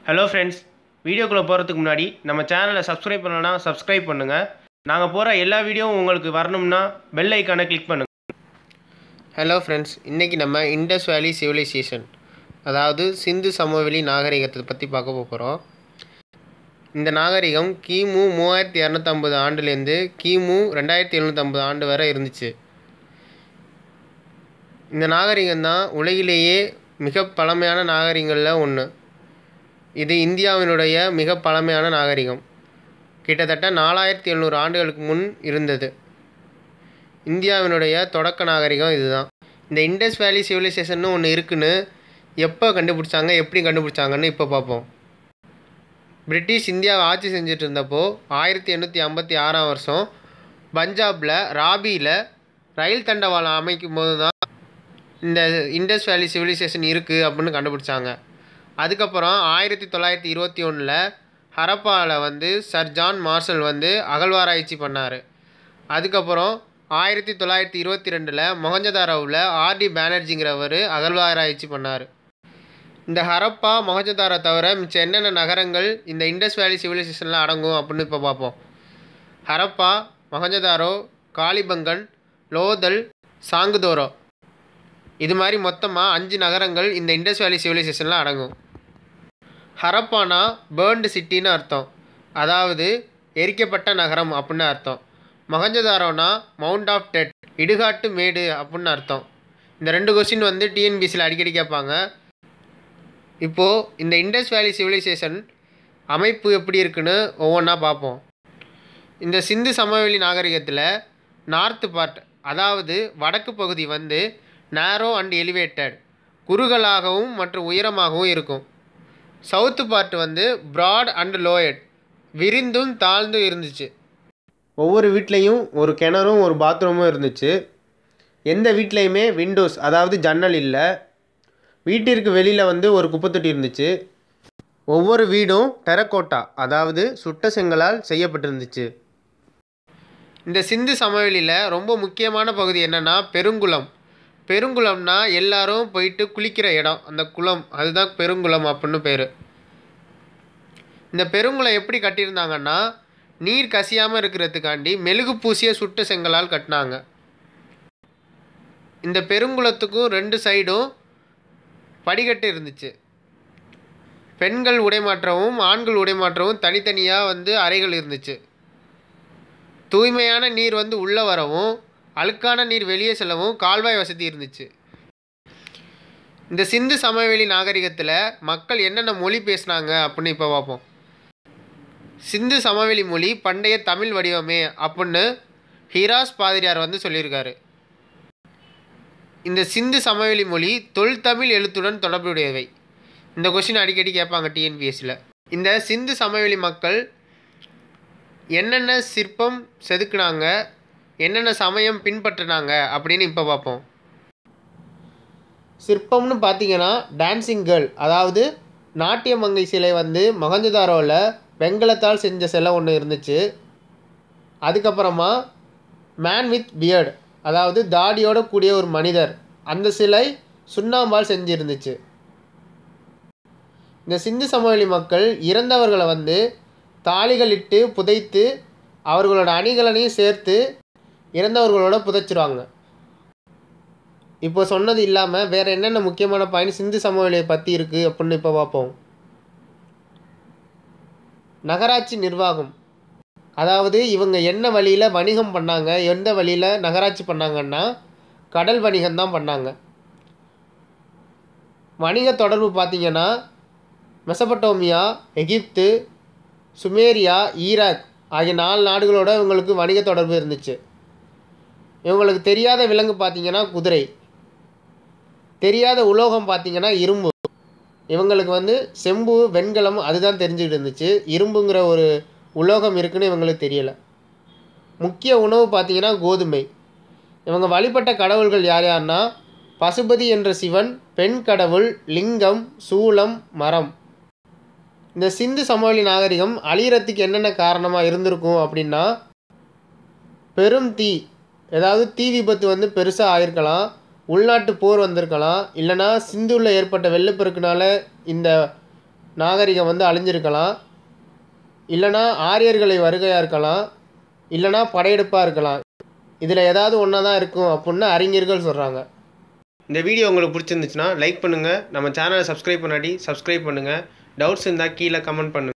hello friends வீடியோக்குள்ளே போகிறதுக்கு முன்னாடி நம்ம சேனலை சப்ஸ்கிரைப் பண்ணலன்னா சப்ஸ்கிரைப் பண்ணுங்கள் நாங்கள் போகிற எல்லா வீடியோவும் உங்களுக்கு வரணும்னா பெல் ஐக்கானை கிளிக் பண்ணுங்கள் ஹலோ ஃப்ரெண்ட்ஸ் இன்றைக்கி நம்ம இண்டஸ் வேலி சிவிலைசேஷன் அதாவது சிந்து சமவெளி நாகரிகத்தை பற்றி பார்க்க போகிறோம் இந்த நாகரிகம் கிமு மூவாயிரத்தி இரநூத்தம்பது ஆண்டுலேருந்து கிமு ரெண்டாயிரத்தி எழுநூற்றம்பது ஆண்டு வரை இருந்துச்சு இந்த நாகரிகம் தான் உலகிலேயே மிக பழமையான நாகரிகங்களில் ஒன்று இது இந்தியாவினுடைய மிக பழமையான நாகரிகம் கிட்டத்தட்ட நாலாயிரத்தி எழுநூறு ஆண்டுகளுக்கு முன் இருந்தது இந்தியாவினுடைய தொடக்க நாகரிகம் இதுதான் இந்த இண்டஸ் வேலி சிவிலைசேஷன் ஒன்று இருக்குன்னு எப்போ கண்டுபிடிச்சாங்க எப்படி கண்டுபிடிச்சாங்கன்னு இப்போ பார்ப்போம் பிரிட்டிஷ் இந்தியாவை ஆட்சி செஞ்சுட்டு இருந்தப்போ ஆயிரத்தி எண்ணூற்றி ஐம்பத்தி ஆறாம் வருஷம் பஞ்சாபில் ராபியில் ரயில் தண்டவாளம் அமைக்கும் போது தான் இந்த இண்டஸ் வேலி சிவிலைசேஷன் இருக்குது அப்படின்னு கண்டுபிடிச்சாங்க அதுக்கப்புறம் ஆயிரத்தி தொள்ளாயிரத்தி இருபத்தி ஒன்றில் ஹரப்பாவில் வந்து சர் ஜான் மார்ஷல் வந்து அகழ்வாராய்ச்சி பண்ணார் அதுக்கப்புறம் ஆயிரத்தி தொள்ளாயிரத்தி இருபத்தி ரெண்டில் மொஹஞ்சதாரோவில் ஆர்டி பானர்ஜிங்கிறவர் அகழ்வாராய்ச்சி பண்ணார் இந்த ஹரப்பா மொஹஞ்சதாரோ தவிர மிச்சம் என்னென்ன நகரங்கள் இந்த இண்டஸ் வேலி சிவிலைசேஷனில் அடங்கும் அப்படின்னு இப்போ பார்ப்போம் ஹரப்பா மொஹஞ்சதாரோ காளிபங்கன் லோதல் சாங்குதோரோ இது மாதிரி மொத்தமாக அஞ்சு நகரங்கள் இந்த இண்டஸ் வேலி சிவிலைசேஷனில் அடங்கும் ஹரப்பானா பேர்ன்டு சிட்டின்னு அர்த்தம் அதாவது எரிக்கப்பட்ட நகரம் அப்படின்னு அர்த்தம் மொஹஞ்சதாரோனா மவுண்ட் ஆஃப் டெட் இடுகாட்டு மேடு அப்படின்னு அர்த்தம் இந்த ரெண்டு கொஸ்டின் வந்து டிஎன்பிசியில் அடிக்கடி கேட்பாங்க இப்போது இந்த இண்டஸ் வேலி சிவிலைசேஷன் அமைப்பு எப்படி இருக்குன்னு ஒவ்வொன்றா பார்ப்போம் இந்த சிந்து சமவெளி நாகரிகத்தில் நார்த்து பார்ட் அதாவது வடக்கு பகுதி வந்து நேரோ அண்ட் எலிவேட்டட் குறுகலாகவும் மற்றும் உயரமாகவும் இருக்கும் சவுத்து பார்ட் வந்து ப்ராட் அண்ட் லோயட் விரிந்தும் தாழ்ந்தும் இருந்துச்சு ஒவ்வொரு வீட்லேயும் ஒரு கிணறும் ஒரு பாத்ரூமும் இருந்துச்சு எந்த வீட்லேயுமே விண்டோஸ் அதாவது ஜன்னல் இல்லை வீட்டிற்கு வெளியில் வந்து ஒரு குப்பைத்தொட்டி இருந்துச்சு ஒவ்வொரு வீடும் டெரக்கோட்டா அதாவது சுட்ட செங்கலால் செய்யப்பட்டிருந்துச்சு இந்த சிந்து சமவெளியில் ரொம்ப முக்கியமான பகுதி என்னென்னா பெருங்குளம் பெருங்குளம்னா எல்லாரும் போயிட்டு குளிக்கிற இடம் அந்த குளம் அதுதான் பெருங்குளம் அப்படின்னு பேர் இந்த பெருங்குளம் எப்படி கட்டியிருந்தாங்கன்னா நீர் கசியாமல் இருக்கிறதுக்காண்டி மெழுகு பூசிய சுட்ட செங்கலால் கட்டினாங்க இந்த பெருங்குளத்துக்கும் ரெண்டு சைடும் படிக்கட்டு இருந்துச்சு பெண்கள் உடைமாற்றவும் ஆண்கள் உடைமாற்றவும் தனித்தனியாக வந்து அறைகள் இருந்துச்சு தூய்மையான நீர் வந்து உள்ளே வரவும் அழுக்கான நீர் வெளியே செல்லவும் கால்வாய் வசதி இருந்துச்சு இந்த சிந்து சமவெளி நாகரிகத்தில் மக்கள் என்னென்ன மொழி பேசுனாங்க அப்படின்னு இப்போ பார்ப்போம் சிந்து சமவெளி மொழி பண்டைய தமிழ் வடிவமே அப்படின்னு ஹிராஸ் பாதிரியார் வந்து சொல்லியிருக்காரு இந்த சிந்து சமவெளி மொழி தொல்தமிழ் எழுத்துடன் தொடர்புடையவை இந்த கொஷின் அடிக்கடி கேட்பாங்க டிஎன்பிஎஸ்சியில் இந்த சிந்து சமவெளி மக்கள் என்னென்ன சிற்பம் செதுக்குனாங்க என்னென்ன சமயம் பின்பற்றினாங்க அப்படின்னு இப்போ பார்ப்போம் சிற்பம்னு பார்த்தீங்கன்னா டான்சிங் கேர்ள் அதாவது நாட்டியமங்கை சிலை வந்து மொகஞ்சதாரோவில் வெங்கலத்தால் செஞ்ச சிலை ஒன்று இருந்துச்சு அதுக்கப்புறமா மேன் வித் பியர்டு அதாவது தாடியோட கூடிய ஒரு மனிதர் அந்த சிலை சுண்ணாம்பால் செஞ்சிருந்துச்சு இந்த சிந்து சமவெளி மக்கள் இறந்தவர்களை வந்து தாலிகள் இட்டு புதைத்து அவர்களோட அணிகலனையும் சேர்த்து இறந்தவர்களோட புதைச்சிருவாங்க இப்போ சொன்னது இல்லாமல் வேறு என்னென்ன முக்கியமான பாயிண்ட் சிந்து சமவெளியை பற்றி இருக்குது அப்படின்னு இப்போ பார்ப்போம் நகராட்சி நிர்வாகம் அதாவது இவங்க என்ன வழியில் வணிகம் பண்ணாங்க எந்த வழியில் நகராட்சி பண்ணாங்கன்னா கடல் வணிகம் தான் பண்ணாங்க வணிக தொடர்பு பார்த்திங்கன்னா மெசபட்டோமியா எகிப்து சுமேரியா ஈராக் ஆகிய நாலு நாடுகளோட இவங்களுக்கு வணிக தொடர்பு இருந்துச்சு இவங்களுக்கு தெரியாத விலங்கு பார்த்திங்கன்னா குதிரை தெரியாத உலோகம் பார்த்திங்கன்னா இரும்பு இவங்களுக்கு வந்து செம்பு வெண்கலம் அதுதான் தெரிஞ்சுக்கிட்டு இருந்துச்சு இரும்புங்கிற ஒரு உலோகம் இருக்குன்னு இவங்களுக்கு தெரியலை முக்கிய உணவு பார்த்திங்கன்னா கோதுமை இவங்க வழிபட்ட கடவுள்கள் யார் யாருன்னா பசுபதி என்ற சிவன் பெண் கடவுள் லிங்கம் சூலம் மரம் இந்த சிந்து சமவெளி நாகரிகம் அழியறதுக்கு என்னென்ன காரணமாக இருந்திருக்கும் அப்படின்னா பெரும் தீ ஏதாவது தீ விபத்து வந்து பெருசாக ஆயிருக்கலாம் உள்நாட்டு போர் வந்திருக்கலாம் இல்லைனா சிந்துவில் ஏற்பட்ட வெள்ளப்பெருக்குனால இந்த நாகரிகம் வந்து அழிஞ்சிருக்கலாம் இல்லைனா ஆரியர்களை வருகையாக இருக்கலாம் இல்லைனா படையெடுப்பாக இருக்கலாம் இதில் ஏதாவது ஒன்றா தான் இருக்கும் அப்படின்னு அறிஞர்கள் சொல்கிறாங்க இந்த வீடியோ உங்களுக்கு பிடிச்சிருந்துச்சுன்னா லைக் பண்ணுங்கள் நம்ம சேனலை சப்ஸ்கிரைப் பண்ணாட்டி சப்ஸ்கிரைப் பண்ணுங்கள் டவுட்ஸ் இருந்தால் கீழே கமெண்ட் பண்ணுங்கள்